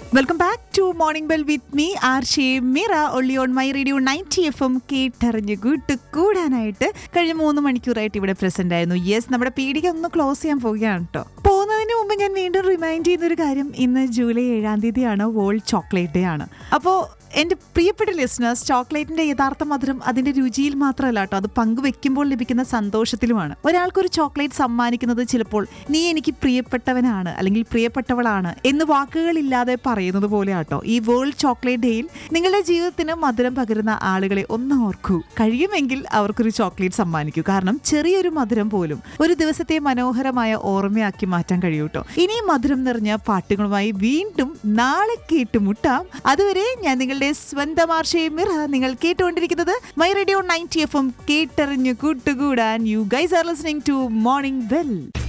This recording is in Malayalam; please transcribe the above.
welcome back to morning bell with me Arsha Mira only on my radio ninety F M കേട്ടറിഞ്ഞ് കൂട്ട് കൂടാനായിട്ട് കഴിഞ്ഞ മൂന്ന് മണിക്കൂറായിട്ട് ഇവിടെ പ്രസന്റ് ആയിരുന്നു യെസ് നമ്മുടെ പീടിക ഒന്ന് ക്ലോസ് ചെയ്യാൻ പോവുകയാണ് കേട്ടോ പോകുന്നതിന് മുമ്പ് ഞാൻ വീണ്ടും റിമൈൻഡ് ചെയ്യുന്ന ഒരു കാര്യം ഇന്ന് ജൂലൈ ഏഴാം തീയതിയാണ് വേൾഡ് ചോക്ലേറ്റ് ഡേ ആണ് അപ്പോൾ എൻ്റെ പ്രിയപ്പെട്ട ലിസണേഴ്സ് ചോക്ലേറ്റിന്റെ യഥാർത്ഥ മധുരം അതിന്റെ രുചിയിൽ മാത്രമല്ല കേട്ടോ അത് പങ്കുവെക്കുമ്പോൾ ലഭിക്കുന്ന സന്തോഷത്തിലുമാണ് ഒരാൾക്കൊരു ചോക്ലേറ്റ് സമ്മാനിക്കുന്നത് ചിലപ്പോൾ നീ എനിക്ക് പ്രിയപ്പെട്ടവനാണ് അല്ലെങ്കിൽ പ്രിയപ്പെട്ടവളാണ് എന്ന് വാക്കുകളില്ലാതെ പറയുന്നത് പോലെ ആട്ടോ ഈ വേൾഡ് ചോക്ലേറ്റ് ഡേയിൽ നിങ്ങളുടെ ജീവിതത്തിന് മധുരം പകരുന്ന ആളുകളെ ഒന്ന് ഓർക്കൂ കഴിയുമെങ്കിൽ അവർക്കൊരു ചോക്ലേറ്റ് സമ്മാനിക്കൂ കാരണം ചെറിയൊരു മധുരം പോലും ഒരു ദിവസത്തെ മനോഹരമായ ഓർമ്മയാക്കി മാറ്റാൻ കഴിയൂട്ടോ ഇനി മധുരം നിറഞ്ഞ പാട്ടുകളുമായി വീണ്ടും നാളെ കേട്ടുമുട്ടാം അതുവരെ ഞാൻ നിങ്ങളുടെ സ്വന്തം ആർഷയും മിറ നിങ്ങൾ കേട്ടുകൊണ്ടിരിക്കുന്നത് my radio ninety F M കേട്ടറിഞ്ഞു കൂട്ടുകൂടാൻ you guys are listening to morning well